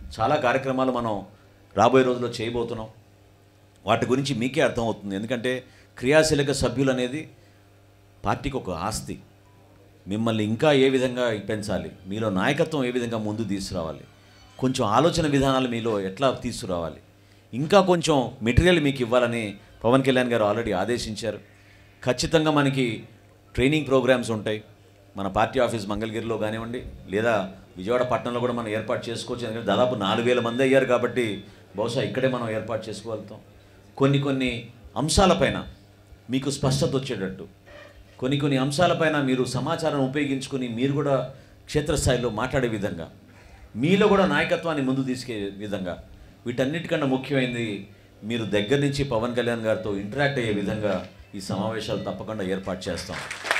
చాలా కార్యక్రమాలు మనం రాబోయే రోజుల్లో చేయబోతున్నాం వాటి గురించి మీకే అర్థమవుతుంది ఎందుకంటే క్రియాశీలక సభ్యులు అనేది పార్టీకి ఒక ఆస్తి మిమ్మల్ని ఇంకా ఏ విధంగా పెంచాలి మీలో నాయకత్వం ఏ విధంగా ముందు తీసుకురావాలి కొంచెం ఆలోచన విధానాలు మీలో ఎట్లా తీసుకురావాలి ఇంకా కొంచెం మెటీరియల్ మీకు ఇవ్వాలని పవన్ కళ్యాణ్ గారు ఆల్రెడీ ఆదేశించారు ఖచ్చితంగా మనకి ట్రైనింగ్ ప్రోగ్రామ్స్ ఉంటాయి మన పార్టీ ఆఫీస్ మంగళగిరిలో కానివ్వండి లేదా విజయవాడ పట్టణంలో కూడా మనం ఏర్పాటు చేసుకోవచ్చు ఎందుకంటే దాదాపు నాలుగు వేల మంది అయ్యారు కాబట్టి బహుశా ఇక్కడే మనం ఏర్పాటు చేసుకోగలుగుతాం కొన్ని కొన్ని అంశాలపైన మీకు స్పష్టత వచ్చేటట్టు కొన్ని కొన్ని అంశాలపైన మీరు సమాచారం ఉపయోగించుకుని మీరు కూడా క్షేత్రస్థాయిలో మాట్లాడే విధంగా మీలో కూడా నాయకత్వాన్ని ముందు తీసుకే విధంగా వీటన్నిటికన్నా ముఖ్యమైనది మీరు దగ్గర నుంచి పవన్ కళ్యాణ్ గారితో ఇంటరాక్ట్ అయ్యే విధంగా ఈ సమావేశాలు తప్పకుండా ఏర్పాటు చేస్తాం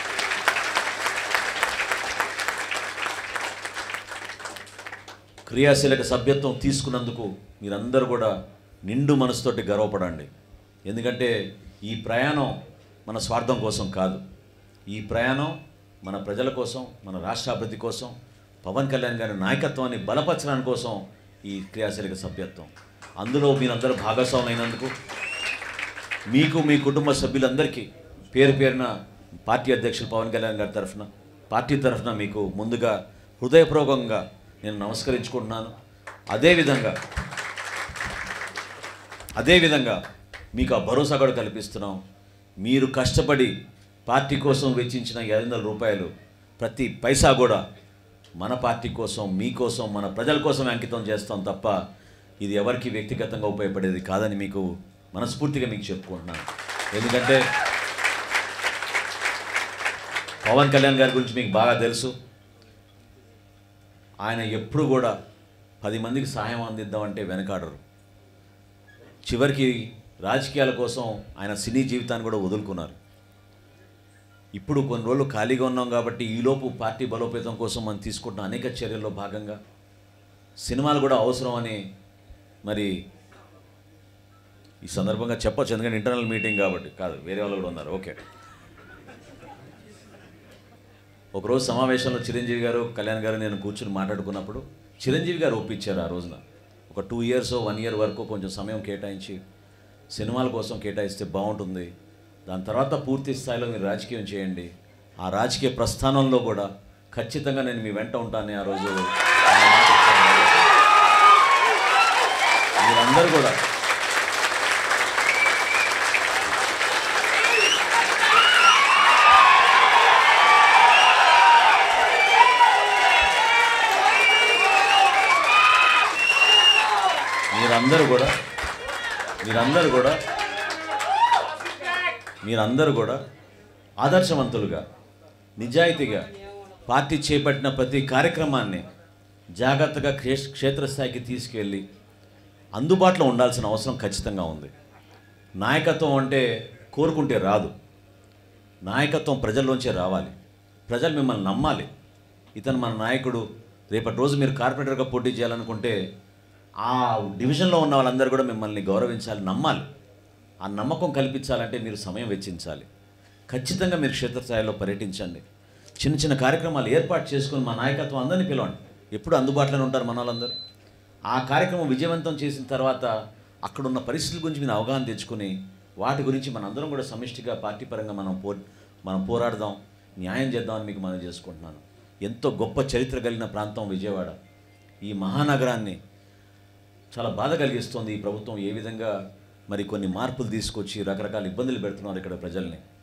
క్రియాశీలక సభ్యత్వం తీసుకున్నందుకు మీరందరూ కూడా నిండు మనసుతోటి గర్వపడండి ఎందుకంటే ఈ ప్రయాణం మన స్వార్థం కోసం కాదు ఈ ప్రయాణం మన ప్రజల కోసం మన రాష్ట్ర అభివృద్ధి కోసం పవన్ కళ్యాణ్ గారి నాయకత్వాన్ని బలపరచడానికి కోసం ఈ క్రియాశీలక సభ్యత్వం అందులో మీరందరూ భాగస్వాములైనందుకు మీకు మీ కుటుంబ సభ్యులందరికీ పేరు పేరున పార్టీ అధ్యక్షులు పవన్ కళ్యాణ్ గారి తరఫున పార్టీ తరఫున మీకు ముందుగా హృదయపూర్వకంగా నేను నమస్కరించుకుంటున్నాను అదేవిధంగా అదేవిధంగా మీకు ఆ భరోసా కూడా కల్పిస్తున్నాం మీరు కష్టపడి పార్టీ కోసం వెచ్చించిన ఐదు వందల రూపాయలు ప్రతి పైసా కూడా మన పార్టీ కోసం మీకోసం మన ప్రజల కోసం అంకితం చేస్తాం తప్ప ఇది ఎవరికి వ్యక్తిగతంగా ఉపయోగపడేది కాదని మీకు మనస్ఫూర్తిగా మీకు చెప్పుకుంటున్నాను ఎందుకంటే పవన్ కళ్యాణ్ గారి గురించి మీకు బాగా తెలుసు ఆయన ఎప్పుడు కూడా పది మందికి సహాయం అందిద్దామంటే వెనకాడరు చివరికి రాజకీయాల కోసం ఆయన సినీ జీవితాన్ని కూడా వదులుకున్నారు ఇప్పుడు కొన్ని రోజులు ఖాళీగా ఉన్నాం కాబట్టి ఈలోపు పార్టీ బలోపేతం కోసం మనం తీసుకుంటున్న అనేక చర్యల్లో భాగంగా సినిమాలు కూడా అవసరం అని మరి ఈ సందర్భంగా చెప్పొచ్చు ఎందుకంటే ఇంటర్నల్ మీటింగ్ కాబట్టి కాదు వేరే వాళ్ళు కూడా ఉన్నారు ఓకే ఒకరోజు సమావేశంలో చిరంజీవి గారు కళ్యాణ్ గారు నేను కూర్చుని మాట్లాడుకున్నప్పుడు చిరంజీవి గారు ఒప్పించారు ఆ రోజున ఒక టూ ఇయర్స్ వన్ ఇయర్ వరకు కొంచెం సమయం కేటాయించి సినిమాల కోసం కేటాయిస్తే బాగుంటుంది దాని తర్వాత పూర్తి స్థాయిలో మీరు రాజకీయం చేయండి ఆ రాజకీయ ప్రస్థానంలో కూడా ఖచ్చితంగా నేను మీ వెంట ఉంటానని ఆ రోజు ఆయన మాట ఇచ్చారు. మీరందరూ కూడా మీరందరూ కూడా మీరందరూ కూడా మీరందరూ కూడా ఆదర్శవంతులుగా నిజాయితీగా పార్టీ చేపట్టిన ప్రతి కార్యక్రమాన్ని జాగ్రత్తగా క్షే- క్షేత్రస్థాయికి తీసుకెళ్ళి అందుబాటులో ఉండాల్సిన అవసరం ఖచ్చితంగా ఉంది నాయకత్వం అంటే కోరుకుంటే రాదు నాయకత్వం ప్రజల్లోంచే రావాలి ప్రజలు మిమ్మల్ని నమ్మాలి ఇతను మన నాయకుడు రేపటి రోజు మీరు కార్పొరేటర్గా పోటీ చేయాలనుకుంటే ఆ డివిజన్లో ఉన్న వాళ్ళందరూ కూడా మిమ్మల్ని గౌరవించాలి నమ్మాలి ఆ నమ్మకం కల్పించాలంటే మీరు సమయం వెచ్చించాలి ఖచ్చితంగా మీరు క్షేత్రస్థాయిలో పర్యటించండి చిన్న చిన్న కార్యక్రమాలు ఏర్పాటు చేసుకుని మా నాయకత్వం అందరినీ పిలవండి ఎప్పుడు అందుబాటులోనే ఉంటారు మన వాళ్ళందరూ ఆ కార్యక్రమం విజయవంతం చేసిన తర్వాత అక్కడున్న పరిస్థితుల గురించి మీరు అవగాహన తెచ్చుకొని వాటి గురించి మనందరం కూడా సమిష్టిగా పార్టీ పరంగా మనం పో మనం పోరాడదాం న్యాయం చేద్దామని మీకు మనం చేసుకుంటున్నాను ఎంతో గొప్ప చరిత్ర కలిగిన ప్రాంతం విజయవాడ ఈ మహానగరాన్ని చాలా బాధ కలిగిస్తోంది ఈ ప్రభుత్వం ఏ విధంగా మరి కొన్ని మార్పులు తీసుకొచ్చి రకరకాల ఇబ్బందులు పెడుతున్నారు ఇక్కడ ప్రజల్ని